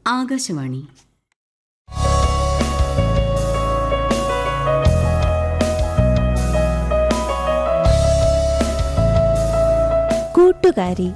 ആകാശവാണി കൂട്ടുകാരി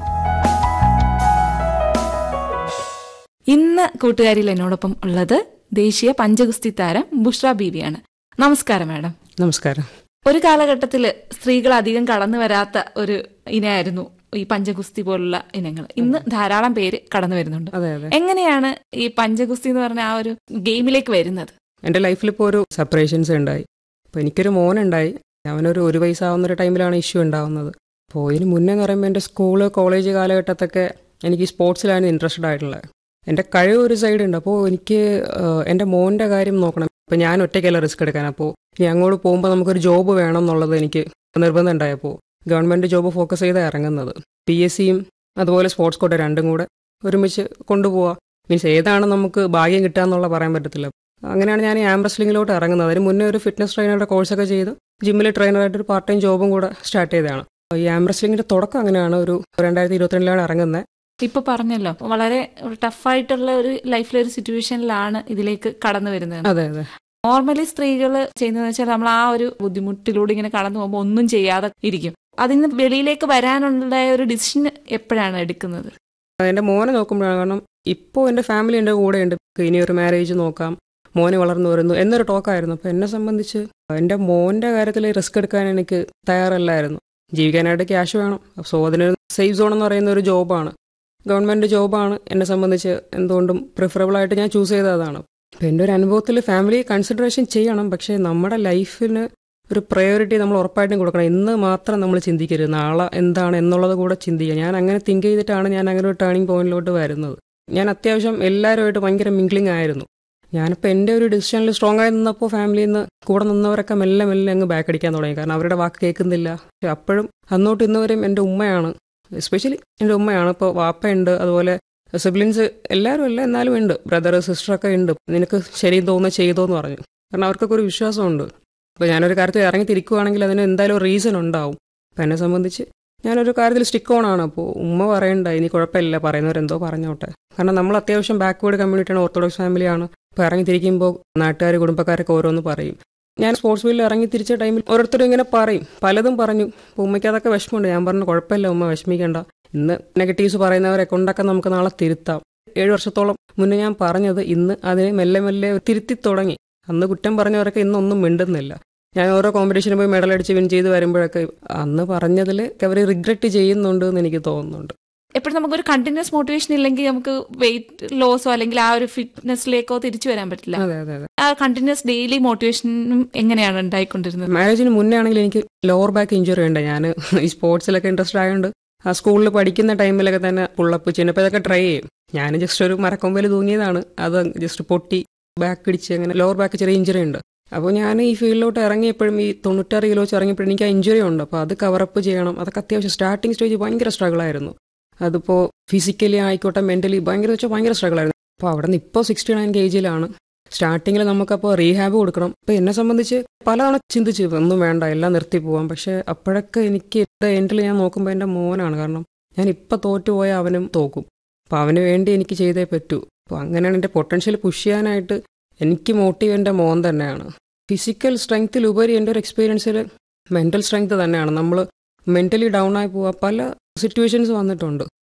ഇന്ന് കൂട്ടുകാരിൽ എന്നോടൊപ്പം ഉള്ളത് ദേശീയ പഞ്ചഗുസ്തി താരം ബുഷ്ര ബീവിയാണ് നമസ്കാരം മാഡം നമസ്കാരം ഒരു കാലഘട്ടത്തിൽ സ്ത്രീകൾ അധികം കടന്നു വരാത്ത ഒരു ഇനമായിരുന്നു ഈ പഞ്ചഗുസ്തി പോലുള്ള ഇനങ്ങൾ ഇന്ന് ധാരാളം പേര് കടന്നു വരുന്നുണ്ട് അതെ അതെ എങ്ങനെയാണ് ഈ പഞ്ചഗുസ്തി എന്ന് പറഞ്ഞ ആ ഒരു ഗെയിമിലേക്ക് വരുന്നത് എൻ്റെ ലൈഫിൽ ഇപ്പോൾ ഒരു സെപ്പറേഷൻസ് ഉണ്ടായി അപ്പോൾ എനിക്കൊരു മോനുണ്ടായി അവനൊരു ഒരു വയസ്സാവുന്ന ഒരു ടൈമിലാണ് ഇഷ്യൂ ഉണ്ടാവുന്നത് അപ്പോൾ ഇതിന് മുന്നേ എന്ന് പറയുമ്പോൾ എൻ്റെ സ്കൂള് കോളേജ് കാലഘട്ടത്തൊക്കെ എനിക്ക് സ്പോർട്സിലാണ് ഇൻട്രസ്റ്റഡ് ആയിട്ടുള്ളത് എൻ്റെ കഴിവ് ഒരു സൈഡ് ഉണ്ട് അപ്പോൾ എനിക്ക് ആഹ്, എൻ്റെ മോൻ്റെ കാര്യം നോക്കണം ഇപ്പോൾ ഞാൻ ഒറ്റയ്ക്കല്ല റിസ്ക് എടുക്കാൻ അപ്പോൾ ഇനി അങ്ങോട്ട് പോകുമ്പോൾ നമുക്കൊരു ജോബ് വേണം എന്നുള്ളത് എനിക്ക് നിർബന്ധം ഉണ്ടായപ്പോൾ ഗവൺമെൻറ് ജോബ് ഫോക്കസ് ചെയ്ത് ഇറങ്ങുന്നത് പി എസ് സിയും അതുപോലെ സ്പോർട്സ് കോട്ട രണ്ടും കൂടെ ഒരുമിച്ച് കൊണ്ടുപോവുക മീൻസ് ഏതാണ് നമുക്ക് ഭാഗ്യം കിട്ടുക എന്നുള്ള പറയാൻ പറ്റത്തില്ല അങ്ങനെയാണ് ഞാൻ ഈ ആം റെസ്ലിംഗിലോട്ട് ഇറങ്ങുന്നത് അതിന് മുന്നേ ഒരു ഫിറ്റ്നസ് ട്രെയിനറുടെ കോഴ്സൊക്കെ ചെയ്ത് ജിമ്മിൽ ട്രെയിനറായിട്ട് ഒരു പാർട്ട് ടൈം ജോബും കൂടെ സ്റ്റാർട്ട് ചെയ്തതാണ് ഈ ആം റെസ്ലിംഗിന്റെ തുടക്കം അങ്ങനെയാണ് ഒരു രണ്ടായിരത്തി ഇരുപത്തിരണ്ടിലാണ് ഇറങ്ങുന്നത് ഇപ്പൊ പറഞ്ഞല്ലോ വളരെ ടഫായിട്ടുള്ള ഒരു ലൈഫിലെ ഒരു സിറ്റുവേഷനിലാണ് ഇതിലേക്ക് കടന്നു വരുന്നത് അതെ അതെ നോർമലി സ്ത്രീകൾ ചെയ്യുന്നതെന്ന് വെച്ചാൽ നമ്മൾ ആ ഒരു ബുദ്ധിമുട്ടിലൂടെ ഇങ്ങനെ കടന്നു പോകുമ്പോൾ ഒന്നും ചെയ്യാതെ ഇരിക്കും അതിന് വെളിയിലേക്ക് വരാനുള്ള ഒരു ഡിസിഷൻ എപ്പോഴാണ് എടുക്കുന്നത് എൻ്റെ മോനെ നോക്കുമ്പോഴാണ് കാരണം ഇപ്പോൾ എൻ്റെ ഫാമിലി എൻ്റെ കൂടെ ഉണ്ട് ഇനി ഒരു മാരേജ് നോക്കാം മോനെ വളർന്നു വരുന്നു എന്നൊരു ടോക്കായിരുന്നു അപ്പോൾ എന്നെ സംബന്ധിച്ച് എൻ്റെ മോൻ്റെ കാര്യത്തിൽ റിസ്ക് എടുക്കാൻ എനിക്ക് തയ്യാറല്ലായിരുന്നു ജീവിക്കാനായിട്ട് ക്യാഷ് വേണം സോ അതിനൊരു സേഫ് സോൺ എന്ന് പറയുന്ന ഒരു ജോബാണ് ഗവൺമെൻറ് ജോബാണ് എന്നെ സംബന്ധിച്ച് എന്തുകൊണ്ടും പ്രിഫറബിൾ ആയിട്ട് ഞാൻ ചൂസ് ചെയ്തതാണ് അപ്പോൾ എൻ്റെ ഒരു അനുഭവത്തിൽ ഫാമിലി കൺസിഡറേഷൻ ചെയ്യണം പക്ഷേ നമ്മുടെ ലൈഫിന് ഒരു പ്രയോറിറ്റി നമ്മൾ ഉറപ്പായിട്ടും കൊടുക്കണം ഇന്ന് മാത്രം നമ്മൾ ചിന്തിക്കരുത് നാളെ എന്താണ് എന്നുള്ളത് കൂടെ ചിന്തിക്കുക ഞാൻ അങ്ങനെ തിങ്ക് ചെയ്തിട്ടാണ് ഞാൻ അങ്ങനെ ഒരു ടേണിംഗ് പോയിന്റിലോട്ട് വരുന്നത് ഞാൻ അത്യാവശ്യം എല്ലാവരുമായിട്ട് ഭയങ്കര മിംഗ്ലിംഗ് ആയിരുന്നു ഞാനിപ്പോൾ എൻ്റെ ഒരു ഡിസിഷനിൽ സ്ട്രോങ് ആയി നിന്നപ്പോൾ ഫാമിലിയിൽ നിന്ന് കൂടെ നിന്നവരൊക്കെ മെല്ലെ മെല്ലെ അങ്ങ് ബാക്ക് അടിക്കാൻ തുടങ്ങി കാരണം അവരുടെ വാക്ക് കേൾക്കുന്നില്ല പക്ഷെ അപ്പോഴും അന്നോട്ട് ഇന്നുവരെയും എൻ്റെ ഉമ്മയാണ് എസ്പെഷ്യലി എൻ്റെ ഉമ്മയാണ് ഇപ്പോൾ വാപ്പയുണ്ട് അതുപോലെ സിബ്ലിൻസ് എല്ലാവരും അല്ല എന്നാലും ഉണ്ട് ബ്രദർ സിസ്റ്ററൊക്കെ ഉണ്ട് നിനക്ക് ശരി തോന്നുന്ന ചെയ്തോ എന്ന് പറഞ്ഞു കാരണം അവർക്കൊക്കെ ഒരു വിശ്വാസമുണ്ട് അപ്പോൾ ഞാനൊരു കാര്യത്തിൽ ഇറങ്ങി തിരിക്കുവാണെങ്കിൽ അതിന് എന്തായാലും ഒരു റീസൺ ഉണ്ടാവും അപ്പം എന്നെ സംബന്ധിച്ച് ഞാനൊരു കാര്യത്തിൽ സ്റ്റിക്ക് ഓൺ ആണ് അപ്പോൾ ഉമ്മ പറയണ്ട ഇനി കുഴപ്പമില്ല പറയുന്നവരെന്തോ പറഞ്ഞോട്ടെ കാരണം നമ്മൾ അത്യാവശ്യം ബാക്ക്വേർഡ് കമ്മ്യൂണിറ്റിയാണ് ഓർത്തഡോക്സ് ഫാമിലിയാണ് അപ്പോൾ ഇറങ്ങി തിരിക്കുമ്പോൾ നാട്ടുകാർ കുടുംബക്കാരൊക്കെ ഓരോന്ന് പറയും ഞാൻ സ്പോർട്സ് ഫീൽഡിൽ ഇറങ്ങി തിരിച്ച ടൈമിൽ ഓരോരുത്തരും ഇങ്ങനെ പറയും പലതും പറഞ്ഞു അപ്പോൾ ഉമ്മയ്ക്ക് അതൊക്കെ വിഷമമുണ്ട് ഞാൻ പറഞ്ഞു കുഴപ്പമില്ല ഉമ്മ വിഷമിക്കേണ്ട ഇന്ന് നെഗറ്റീവ്സ് പറയുന്നവരെ കൊണ്ടൊക്കെ നമുക്ക് നാളെ തിരുത്താം ഏഴ് വർഷത്തോളം മുന്നേ ഞാൻ പറഞ്ഞത് ഇന്ന് അതിനെ മെല്ലെ മെല്ലെ തിരുത്തി തുടങ്ങി അന്ന് കുറ്റം പറഞ്ഞവരൊക്കെ ഇന്നൊന്നും മിണ്ടുന്നില്ല ഞാൻ ഓരോ കോമ്പറ്റീഷന് പോയി മെഡൽ അടിച്ച് വിൻ ചെയ്ത് വരുമ്പോഴൊക്കെ അന്ന് പറഞ്ഞതിൽ അവർ റിഗ്രറ്റ് ചെയ്യുന്നുണ്ട് എന്ന് എനിക്ക് തോന്നുന്നുണ്ട് എപ്പോഴും നമുക്കൊരു കണ്ടിന്യൂസ് മോട്ടിവേഷൻ ഇല്ലെങ്കിൽ നമുക്ക് വെയിറ്റ് ലോസോ അല്ലെങ്കിൽ ആ ഒരു ഫിറ്റ്നസ്സിലേക്കോ തിരിച്ചു വരാൻ പറ്റില്ല അതെ അതെ അതെ ആ കണ്ടിന്യൂസ് ഡെയിലി മോട്ടിവേഷനും എങ്ങനെയാണ് ഉണ്ടായിക്കൊണ്ടിരുന്നത് മാരേജിന് മുന്നേ ആണെങ്കിൽ എനിക്ക് ലോവർ ബാക്ക് ഇഞ്ചുറി ഉണ്ട് ഞാൻ ഈ സ്പോർട്സിലൊക്കെ ഇൻട്രസ്റ്റ് ആയതുകൊണ്ട് ആ സ്കൂളിൽ പഠിക്കുന്ന ടൈമിലൊക്കെ തന്നെ പുള്ളപ്പ് ചെയ്യുന്നപ്പോൾ ഇതൊക്കെ ട്രൈ ചെയ്യും ഞാൻ ജസ്റ്റ് ഒരു മരക്കൊമ്പയിൽ തൂങ്ങിയതാണ് അത് ജസ്റ്റ് പൊട്ടി ബാക്ക് ഇടിച്ച് അങ്ങനെ ലോവർ ബാക്ക് ചെറിയ ഇഞ്ചുറി ഉണ്ട് അപ്പോൾ ഞാൻ ഈ ഫീൽഡിലോട്ട് ഇറങ്ങിയപ്പോഴും ഈ തൊണ്ണൂറ്റാറ് കിലോ വെച്ച് ഇറങ്ങിയപ്പോഴും എനിക്ക് ആ ഇഞ്ചുറി ഉണ്ട് അപ്പോൾ അത് കവറപ്പ് ചെയ്യണം അതൊക്കെ അത്യാവശ്യം സ്റ്റാർട്ടിങ് സ്റ്റേജ് ഭയങ്കര സ്ട്രഗിൾ ആയിരുന്നു അതിപ്പോൾ ഫിസിക്കലി ആയിക്കോട്ടെ മെൻ്റലി ഭയങ്കര വെച്ചാൽ ഭയങ്കര സ്ട്രഗിൾ ആയിരുന്നു അപ്പോൾ അവിടെ നിന്ന് ഇപ്പോൾ സിക്സ്റ്റി നയൻ കെ ജിയിലാണ് സ്റ്റാർട്ടിങ്ങിൽ നമുക്കപ്പോൾ റീഹാബ് കൊടുക്കണം അപ്പോൾ എന്നെ സംബന്ധിച്ച് പലതവണ ചിന്തിച്ചു ഒന്നും വേണ്ട എല്ലാം നിർത്തി പോവാം പക്ഷേ അപ്പോഴൊക്കെ എനിക്ക് എൻഡിൽ ഞാൻ നോക്കുമ്പോൾ എൻ്റെ മോനാണ് കാരണം ഞാൻ ഇപ്പം തോറ്റുപോയാൽ അവനും തോക്കും അപ്പോൾ അവന് വേണ്ടി എനിക്ക് ചെയ്തേ പറ്റൂ അപ്പോൾ അങ്ങനെയാണ് എൻ്റെ പൊട്ടൻഷ്യൽ പുഷ് ചെയ്യാനായിട്ട് എനിക്ക് മോട്ടീവ് എൻ്റെ മോൻ തന്നെയാണ് ഫിസിക്കൽ സ്ട്രെങ്ത്തിലുപരി എൻ്റെ ഒരു എക്സ്പീരിയൻസിൽ മെൻ്റൽ സ്ട്രെങ്ത് തന്നെയാണ് നമ്മൾ മെൻ്റലി ഡൗൺ ആയി പോവുക പല സിറ്റുവേഷൻസ് വന്നിട്ടുണ്ട്